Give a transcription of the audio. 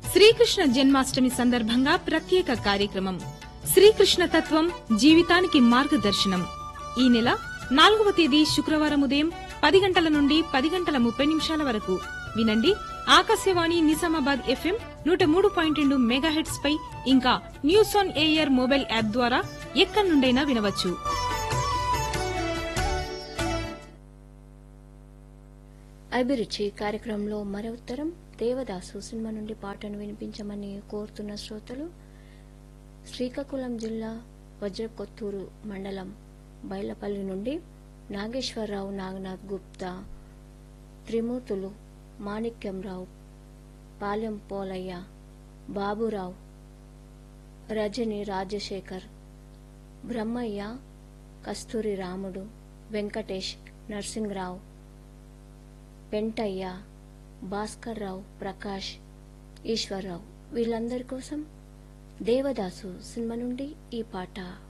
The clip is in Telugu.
శ్రీకృష్ణ జన్మాష్టమి సందర్భంగా ప్రత్యేక కార్యక్రమం శ్రీకృష్ణ తత్వం జీవితానికి మార్గదర్శనం ఈ నెల నాలుగవ తేదీ శుక్రవారం ఉదయం పది గంటల నుండి పది గంటల ముప్పై నిమిషాల వరకు వినండి ఆకాశవాణి నిజామాబాద్ ఎఫ్ఎం నూట మూడు పాయింట్ రెండు మెగాహెట్స్ పై ఇంకా news on air mobile app ద్వారా ఎక్కడి నుండైనా వినవచ్చు అభిరుచి కార్యక్రమంలో మరో ఉత్తరం దేవదాసు సినిమా నుండి పాటను వినిపించమని కోరుతున్న శ్రోతలు శ్రీకాకుళం జిల్లా వజ్రకొత్తూరు మండలం బైలపల్లి నుండి నాగేశ్వరరావు నాగనాథ్ గుప్తా త్రిమూర్తులు మాణిక్యంరావు పాలెం పోలయ్య బాబురావు రజని రాజశేఖర్ బ్రహ్మయ్య కస్తూరి రాముడు వెంకటేష్ నర్సింగ్రావు పెంటయ్య భాస్కర్రావు ప్రకాష్ ఈశ్వర్రావు వీళ్ళందరి కోసం దేవదాసు సినిమా నుండి ఈ పాట